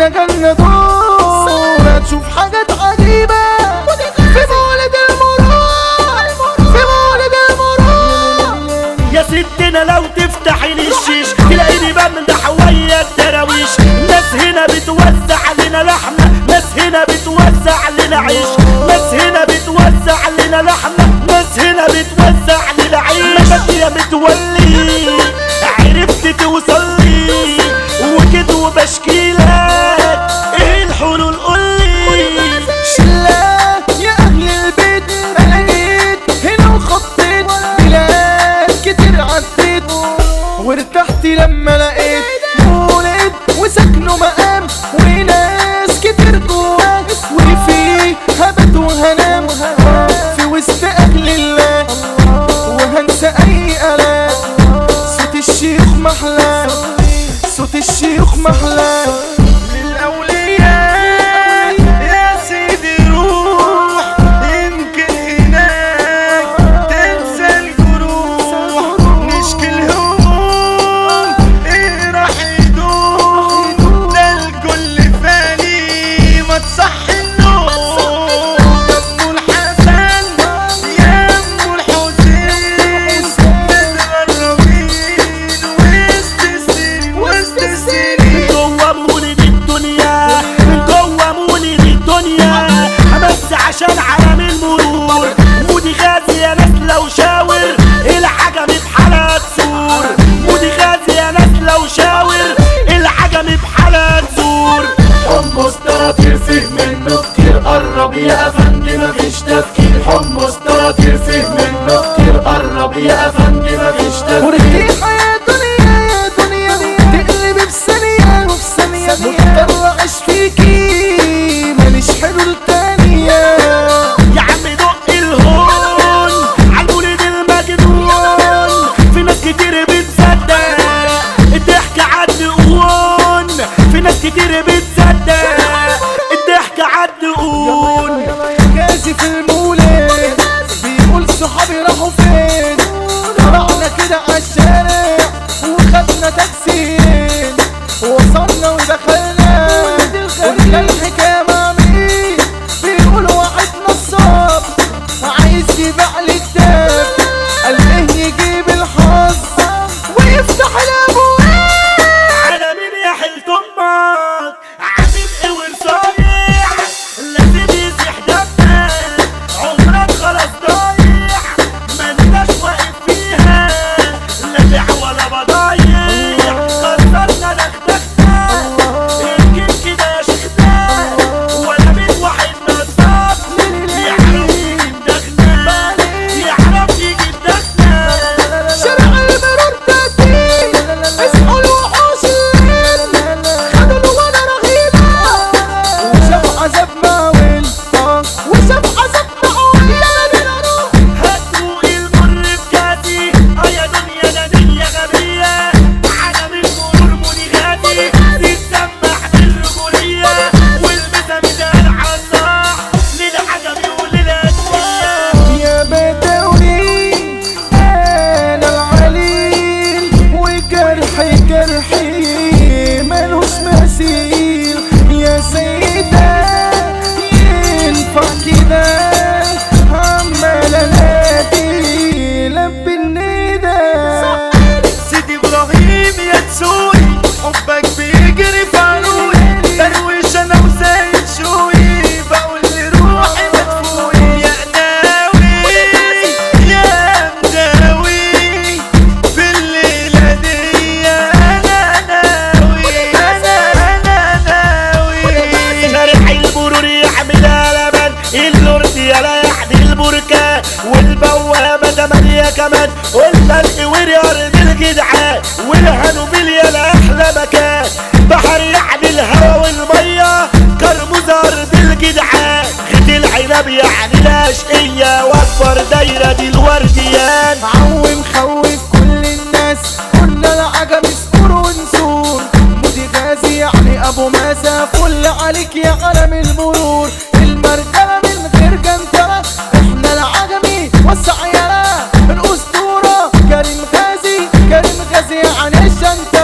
مجالنا دول هتشوف حاجات عجيبة في مولد المرور في مولد المرور يا ستنا لو تفتحي لي الشيش تلاقيني بمدح ويا الدراويش ناس هنا بتوزع لنا لحمة ناس هنا بتوزع لنا عيش ناس هنا بتوزع لنا لحمة ناس هنا بتوزع لنا عيش بس يا متولي عرفت توصلي وكده وبشكيلك ايه الحلول قولي شلة يا أهل البيت أنا جيت هنا وخطيت بلاد كتير عديت وارتحت لما لقيت مولد وسكنه مقام وناس كتير جواه وفي هبت وهنام في وسط أهل الله وهنسى أي آلام صوت الشيخ محلى صوت الشيخ محلى للأولياء يا سيدي روح يمكن هناك تنسى الجروح نشكي الهموم ايه راح يدوم ده الكل فاني ما تصحي النوم يا ام الحسن يا ام الحسين متغربين وسط السنين وسط السنين جوه مولد الدنيا من جوه مولد الدنيا بس عشان عالم المرور مودي غازي يا ناس لو شاور العجم بحالة تزور مودي غازي يا ناس لو شاور العجم بحالة تزور حمص تراتير فيه منه كتير قرب يا افندي مفيش تفكير حمص تراتير فيه منه كتير قرب يا افندي مفيش تفكير مرتاحة يا دنيا يا دنيا تقلب بثانية وبثانية مضطر أعيش فيكي ماليش حلول تانية يا عم دق الهون عالمولد المجنون في ناس كتير بتصدق الضحك عالدقون في ناس كتير بتصدق الضحك عالدقون جازي في المولد بيقول صحابي راحوا فين طلعنا كده عالشارع وخدنا تاكسيين وصلنا ودخلنا قلنا الحكاية مع مين بيقول واحد نصاب عايز يبيع لي كتاب قال ايه يجيب الحظ ويفتح الابواب على مين يا حلت امك عامل ايه ورصايع لازم يسيح دمك عمرك خلاص ضايع ما انتش واقف فيها لا بيع ولا بضايع خسرنا دغدغنا يمكن كده يا شيخنا ولا بيت واحد نصاب يعرف يجيب دغنا يعرف يجيب دغنا شارع المرور تاتي اصحوا الوحوش الليل خدوا الوانا رهيبة وشاف عذاب معول وشاف عذاب معول يلا بينا نروح هاتوا المر بكاسي اه يا دنيا ده دنيا غبية عالم المرور منغاتي تتسمح بالرجولية والمسا ميزان عالصاح للعجب وللأسواق يا بدوي انا العليل وجرحي جرحي ملوش مثيل يا سيدة ينفع كده عمال انادي لب الندى سيدي ابراهيم يا تسوي حبك بيجري في عروقي درويش انا وزايد شوي بقول لروحي مدفوي يا ناوي يا مداوي في الليلة دي انا ناوي انا انا ناوي شارع المرور يعملها لبن اللورد يلا يحدي البركان والبوابة تمانية كمان قلنا القوير يا ارض الجدعان والهنوبيل يلا احلى مكان بحر يعني الهوا والمية كرموز ارض الجدعان خد العنب يعني الاشقية واكبر دايرة دي الورديان عوم خوف كل الناس قلنا العجم اسكر ونسور مودي غازي يعني ابو ماسة فل عليك يا علم المرور المرجلة من غير جنتلة احنا العجمي وسع يلا الاسطورة كريم غازي كريم غازي يعني الشنطة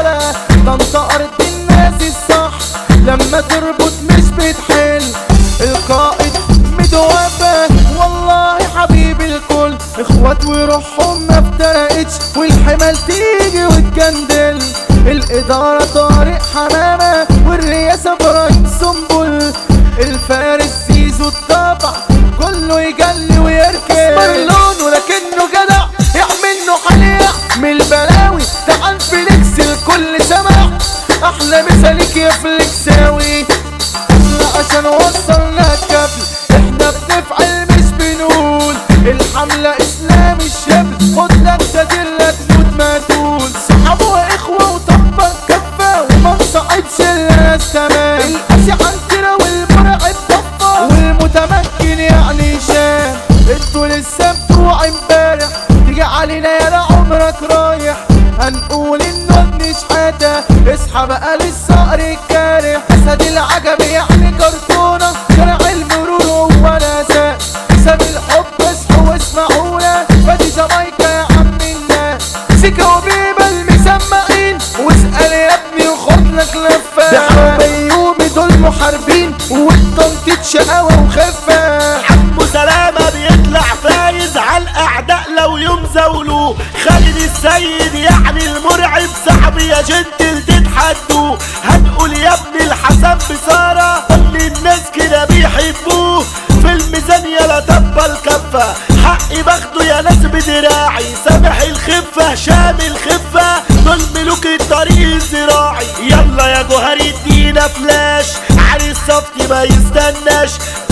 وروحهم ما افترقتش والحمال تيجي وتجندل الإدارة طارق حمامة والرئاسة إبراهيم سنبل الفارس زيزو الطبع كله يجلي ويركب اصفر لونه لكنه جدع يعمل له حليع من البلاوي تعال فليكس الكل سمع احلى مثالك يا فليكساوي احنا عشان وصلنا الكفل احنا بنفعل مش بنقول الحملة اسلام الشبل خد لك تدلة تموت ما تقول صحابه واخوة وطبق كفة وما نصعدش الناس تمام القاسي عندنا والمرعب طفى والمتمكن يعني شام انتوا لسه بتوع امبارح تيجي علينا يا عمرك رايح هنقول انه ابن شحاتة اصحى بقى للصقر الكارح اسد العجب يعني كرتونة شارع المرور هو الاساس ساب الحب اصحوا واسمعونا فادي جامايكا يا عم الناس سيكا وبيبا المسمعين واسأل يا ابني وخد لك لفة ده حبيومي دول محاربين والتنطيط شقاوة وخفة حمو سلامة بيطلع فايز على الأعداء لو يوم زولوا خالد السيد يعني المرعب صاحبي يا جنتل تتحدوا هنقول يا ابن الحسن بصارة اللي الناس كده بيحبوه في الميزان يا تبا الكفة حقي باخده يا ناس بدراعي سامح الخفة هشام الخفة دول ملوك الطريق الزراعي يلا يا جوهر ادينا فلاش علي الصفتي ما يستناش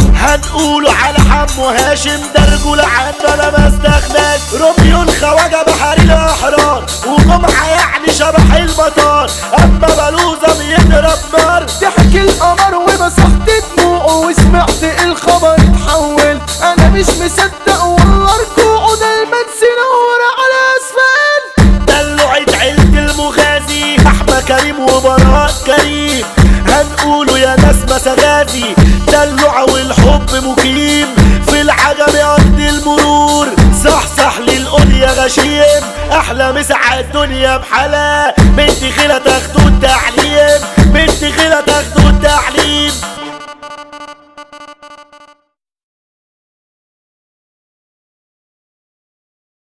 هنقوله على حمو هاشم ده رجولة عنه انا ما استغناش روميو الخواجة بحري الاحرار وجمعة يعني شبح المطار اما بلوزة بيضرب نار ضحك القمر ومسحت دموعه وسمعت الخبر اتحول انا مش مصدق والله ركوعه ده المنس نور على اسفل دلوعة عيلة المغازي احمد كريم وبراء كريم هنقوله يا ناس مسغازي دلوعة والحب مقيم في العجب ارض المرور صح صح للقول يا غشيم احلى مسعى الدنيا بحلا بنت خيلة تاخدوا التعليم بنت خيلة تاخدوا